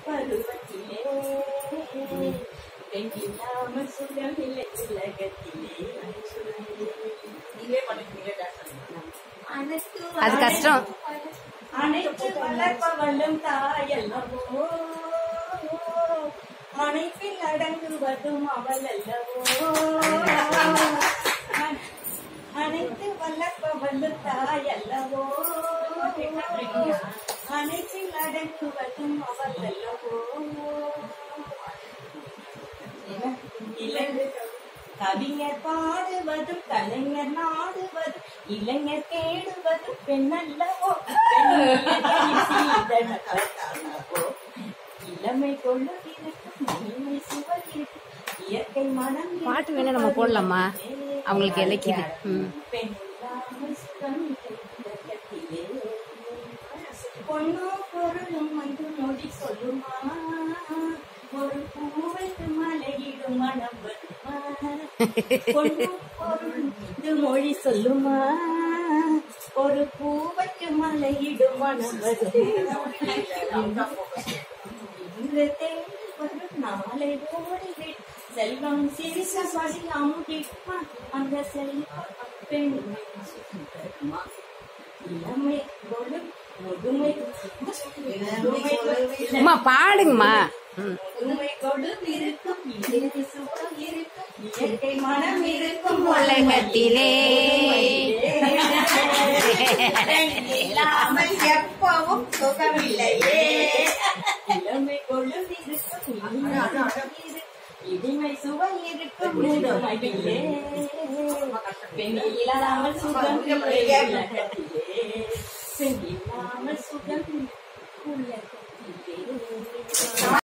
பருவத்திலே பெண் இல்லாமல் சுகம் இல்லை உலகத்திலே நீங்களே பண்ணிக்கிறீங்க டான்ஸ் அது கஷ்டம் அனைத்து வளர்ப்பவளும் தாயல்லவோ அனைத்தில் அடங்குவதும் அவள் அல்லவோ அனைத்து வளர்ப்பவளும் தாயல்லவோ அனைத்தில் அடங்குவதும் அவள் அல்லவோ இளைஞர் கவிஞர் பாடுவதும் கலைஞர் நாடுவதும் இளைஞர் தேடுவதும் பெண்ணல்லவோ பெண்ணல்லவோ இளமை கொள்ளுவதற்கும் இனிமை சுவை இருக்கும் இயற்கை மனம் பாட்டு வேணா நம்ம போடலாமா அவங்களுக்கு இலக்கிது ம் பெண் இல்லாமல் சுகம் இல்லை உலகத்திலே. பொன்னோ பொருளும் வந்து மொழி சொல்லுமா ஒரு பூவைக்கு மலையிடும் மனம் வருமா பொன்னோ பொருளும் இது மொழி சொல்லுமா ஒரு பூவைக்கு மலையிடும் மனம் வருமா இன்று தேடி வரும் நாளை ஓடிவிடும் செல்வம் சிரிச படி அமுதிக்குமா அந்த செல்வம் அப்பெண்மை சுத்தமா இளமை கொடு முதுமை முதுமை கொடு- அம்மா பாடுங்கம்மா ம் முதுமை கொடு இருக்கும் இயற்கை சுகம் இருக்கும் இயற்கை மனம் இருக்கும் உலகத்திலே இல்லாமல் எப்பவும் சுகமில்லையே இளமை கொடு இருக்கும் இனிமை சுகம் இருக்கும். இனிமை சுவை இருக்கும் முதுமையிலே பெண் இல்லாமல் சுகம் இல்லை உலகத்திலே. பெண்